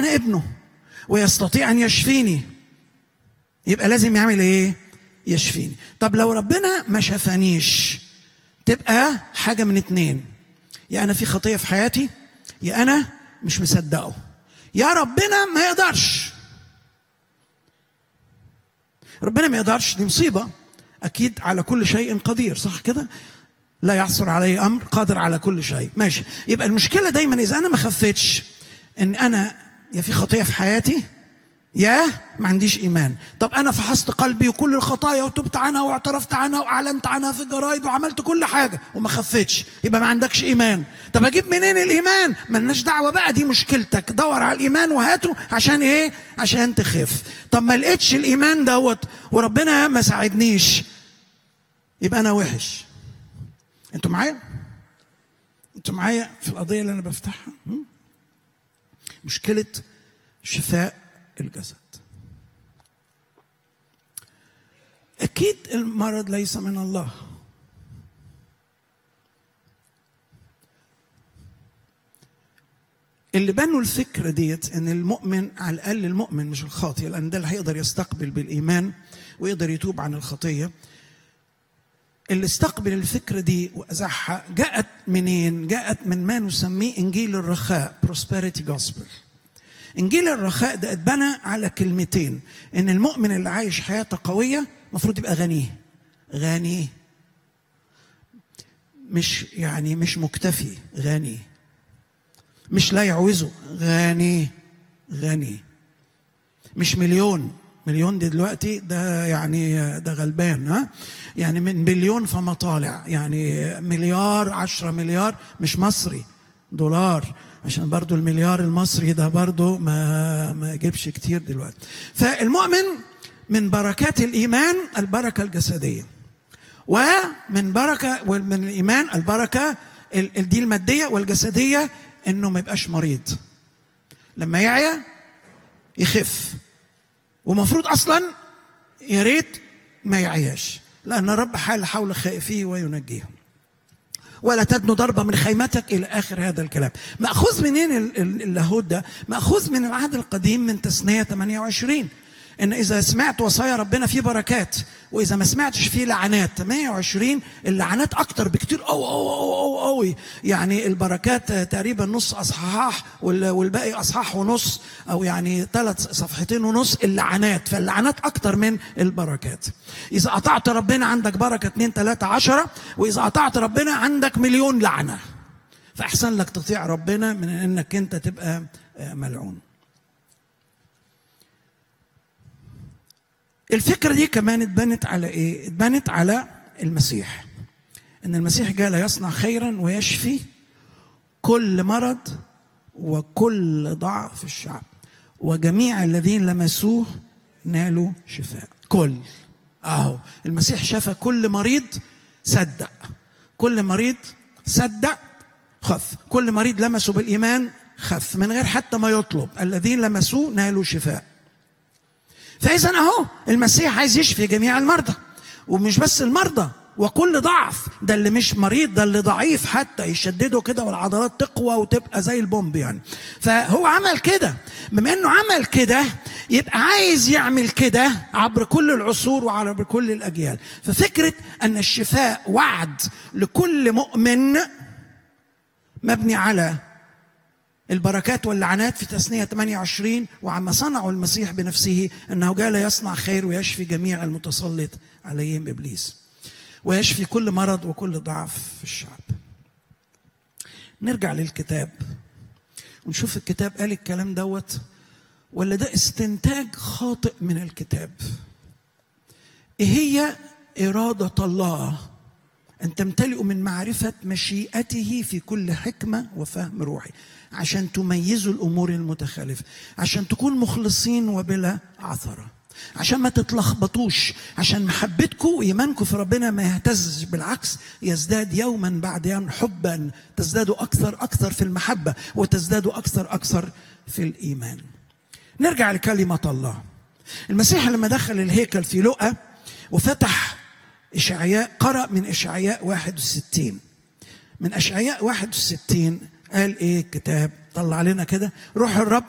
انا ابنه ويستطيع ان يشفيني يبقى لازم يعمل ايه يشفيني طب لو ربنا ما شفانيش تبقى حاجه من اتنين يا انا في خطيه في حياتي يا انا مش مصدقه يا ربنا ما يقدرش ربنا ما يقدرش دي مصيبه اكيد على كل شيء قدير صح كده لا يعثر عليه امر قادر على كل شيء ماشي يبقى المشكله دايما اذا انا ما خفتش ان انا يا في خطيه في حياتي يا ما عنديش ايمان طب انا فحصت قلبي وكل الخطايا وتبت عنها واعترفت عنها واعلنت عنها في الجرايد وعملت كل حاجه وما خفتش يبقى ما عندكش ايمان طب اجيب منين الايمان ملناش دعوه بقى دي مشكلتك دور على الايمان وهاته عشان ايه عشان تخف طب ما لقيتش الايمان دوت وربنا ما ساعدنيش يبقى انا وحش انتوا معايا انتوا معايا في القضيه اللي انا بفتحها م? مشكله شفاء الجسد اكيد المرض ليس من الله اللي بنوا الفكرة ديت ان المؤمن على الاقل المؤمن مش الخاطئ لان ده اللي هيقدر يستقبل بالايمان ويقدر يتوب عن الخطيه اللي استقبل الفكرة دي وأزعها جاءت منين؟ جاءت من ما نسميه إنجيل الرخاء prosperity gospel إنجيل الرخاء ده اتبنى على كلمتين إن المؤمن اللي عايش حياته قوية المفروض يبقى غني غني مش يعني مش مكتفي غني مش لا يعوزه غني غني مش مليون مليون دي دلوقتي ده يعني ده غلبان ها يعني من بليون فما طالع يعني مليار عشرة مليار مش مصري دولار عشان برضو المليار المصري ده برضو ما ما يجيبش كتير دلوقتي فالمؤمن من بركات الإيمان البركة الجسدية ومن بركة ومن الإيمان البركة دي المادية والجسدية إنه ما يبقاش مريض لما يعيا يخف ومفروض اصلا يا ريت ما يعياش لان الرب حال حول خائفيه وينجيهم ولا تدنو ضربة من خيمتك إلى آخر هذا الكلام مأخوذ منين اللاهوت ده مأخوذ من العهد القديم من تثنية 28 ان اذا سمعت وصايا ربنا في بركات واذا ما سمعتش في لعنات 28 اللعنات اكتر بكتير أو أو أو أو أوي يعني البركات تقريبا نص اصحاح والباقي اصحاح ونص او يعني ثلاث صفحتين ونص اللعنات فاللعنات اكتر من البركات اذا قطعت ربنا عندك بركه 2 3 10 واذا قطعت ربنا عندك مليون لعنه فاحسن لك تطيع ربنا من انك انت تبقى ملعون الفكرة دي كمان اتبنت على ايه؟ اتبنت على المسيح. ان المسيح جاء يصنع خيرا ويشفي كل مرض وكل ضعف في الشعب وجميع الذين لمسوه نالوا شفاء. كل اهو المسيح شفى كل مريض صدق كل مريض صدق خف كل مريض لمسه بالايمان خف من غير حتى ما يطلب الذين لمسوه نالوا شفاء فاذا اهو المسيح عايز يشفي جميع المرضى ومش بس المرضى وكل ضعف ده اللي مش مريض ده اللي ضعيف حتى يشدده كده والعضلات تقوى وتبقى زي البومب يعني فهو عمل كده بما انه عمل كده يبقى عايز يعمل كده عبر كل العصور وعبر كل الاجيال ففكره ان الشفاء وعد لكل مؤمن مبني على البركات واللعنات في تثنية 28 وعما صنعه المسيح بنفسه أنه جاء يصنع خير ويشفي جميع المتسلط عليهم إبليس ويشفي كل مرض وكل ضعف في الشعب نرجع للكتاب ونشوف الكتاب قال الكلام دوت ولا ده استنتاج خاطئ من الكتاب ايه هي إرادة الله أن تمتلئوا من معرفة مشيئته في كل حكمة وفهم روحي عشان تميزوا الأمور المتخالفة عشان تكون مخلصين وبلا عثرة عشان ما تتلخبطوش عشان محبتكم وإيمانكم في ربنا ما يهتزش بالعكس يزداد يوما بعد يوم حبا تزدادوا أكثر أكثر في المحبة وتزدادوا أكثر أكثر في الإيمان نرجع لكلمة الله المسيح لما دخل الهيكل في لقا وفتح إشعياء قرأ من إشعياء 61 من إشعياء 61 قال إيه الكتاب طلع علينا كده روح الرب